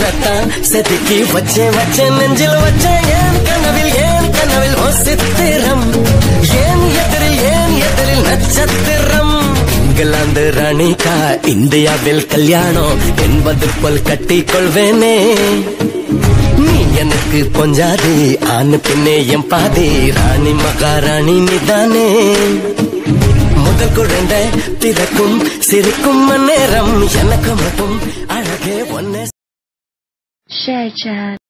உசுரத்தான் செதுக்கி வச்சேன் வச்சேன் நெஞ்சில் வச்சேன் ஏன் கனவில் ஏன் கனவில் ஓ சித்திரம் ஏன் எதிரில் ஏன் எதிரில் நட்சத்திரம் இங்கிலாந்து ராணிகா இந்தியாவில் கல்யாணம் என்பது போல் கட்டிக் கொள்வேனே நீ எனக்கு கொஞ்சாதி ஆணு பின்னே என் பாதி ராணி மகாராணி நிதானே முதல் குழந்தை பிறக்கும் சிரிக்கும் நேரம் எனக்கு மட்டும் அழகே ஒன்னே Share chat.